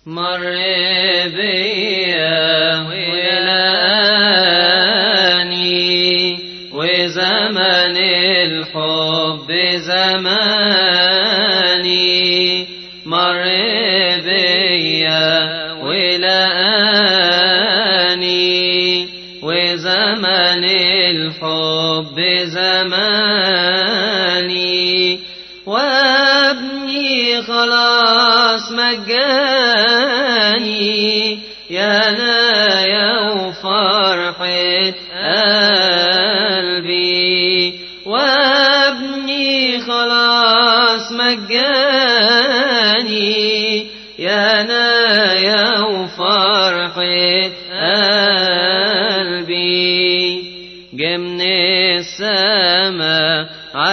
مر بيا ولاني وزمن الحب زماني مر بيا ولاني وزمن الحب زماني وابني خلاص مجاني يا نايا وفرحة قلبي وابني خلاص مجاني يا نايا وفرحة قلبي جمن السما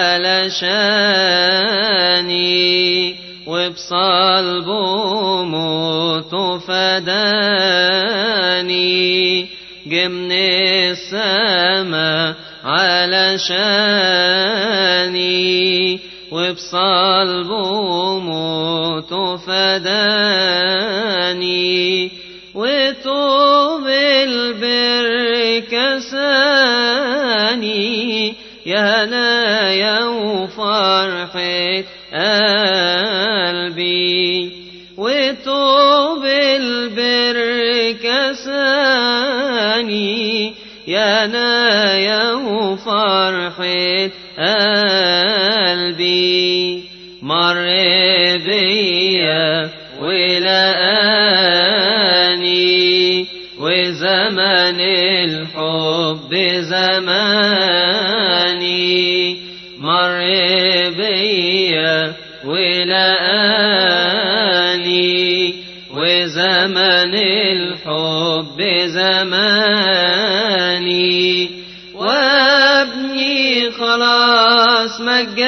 علشاني وبصلبه موت فداني جمن السما علشاني وبصلبه موت فداني وطوب البر كساني يا نايا وفرحة قلبي وطوب البر كساني يا نايا وفرحة قلبي مر بيا ولقاني وزمن الحب زماني مر بيا ولقاني وزمن الحب زماني وابني خلاص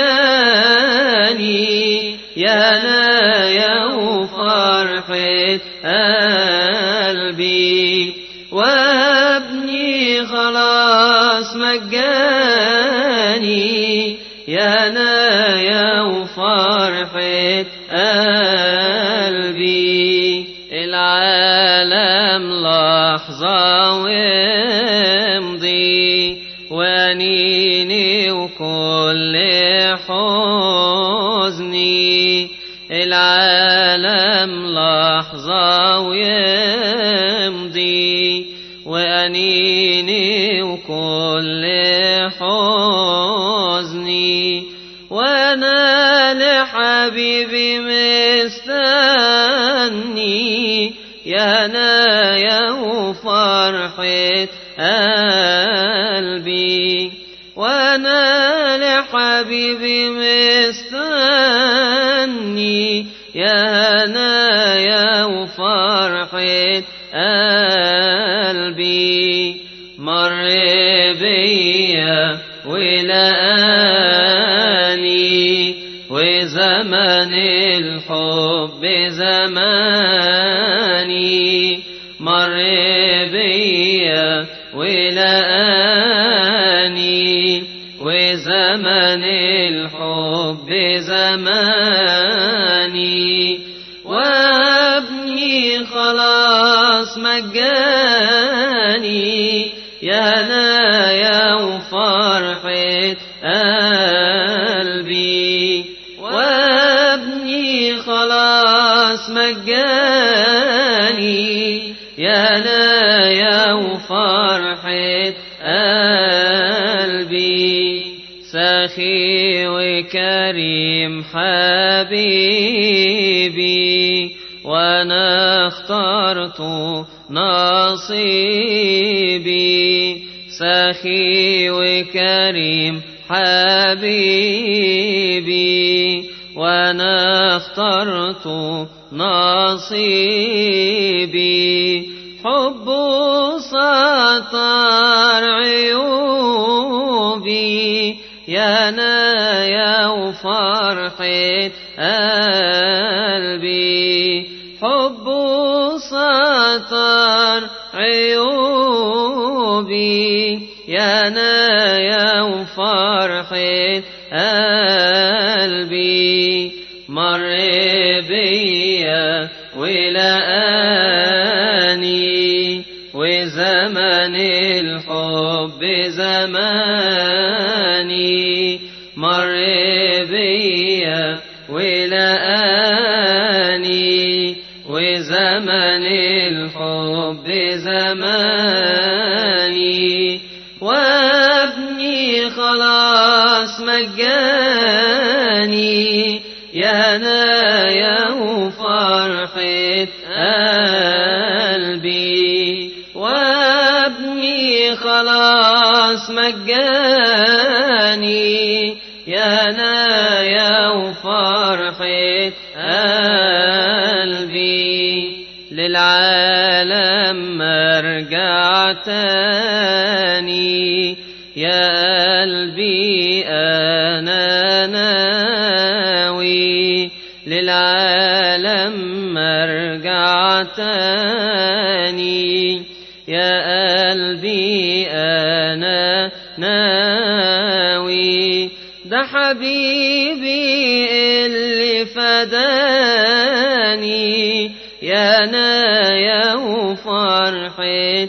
مجاني يا نايا وفرحة قلبي وابني خلاص مجاني يا نايا وفرحة قلبي العالم لحظة وامضي وانيني وكل حزني العالم لحظة ويمضي وأنيني وكل حزني وأنا لحبيبي مستني يا نايا وفرحة قلبي وانا لحبيبي مستني يا نايا وفرحة قلبي مر بيا ولقاني وزمن الحب زماني مر بيا ولقاني وزمن الحب زماني وابني خلاص مجاني يا نايا وفرحة قلبي وابني خلاص مجاني يا نايا وفرحة قلبي سخي وكريم حبيبي وانا اخترت نصيبي سخي وكريم حبيبي وانا اخترت نصيبي حبه سطر عيوبي يا نايا وفرحة قلبي حبه سطر عيوبي يا نايا وفرحة قلبي مر بيا ولقاني وزمن الحب زماني وابني خلاص مجاني يا نايا وفرحة قلبي وابني خلاص مجاني يا نايا وفرحة قلبي للعالم ما رجعت تاني يا قلبي أنا ناوي للعالم ما رجعت تاني يا قلبي أنا ناوي ده حبيبي اللي فداني يا نايا وفرحة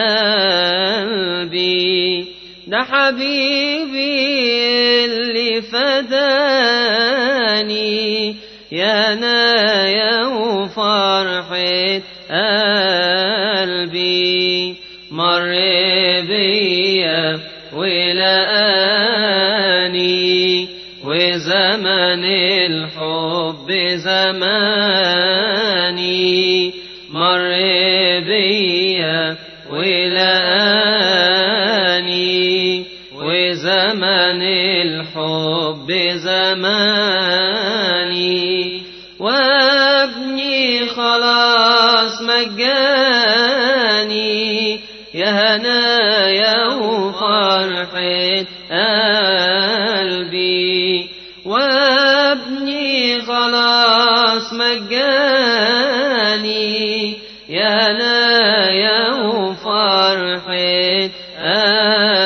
قلبي ده حبيبي اللي فداني يا نايا وفرحة قلبي مر بيا ولقاني وزمن الحب زماني مر بيا ولقاني وزمن الحب زماني وابني خلاص مجاني يا هنايا وفرحة قلبي وابني خلاص مجاني يا هنايا وفرحة قلبي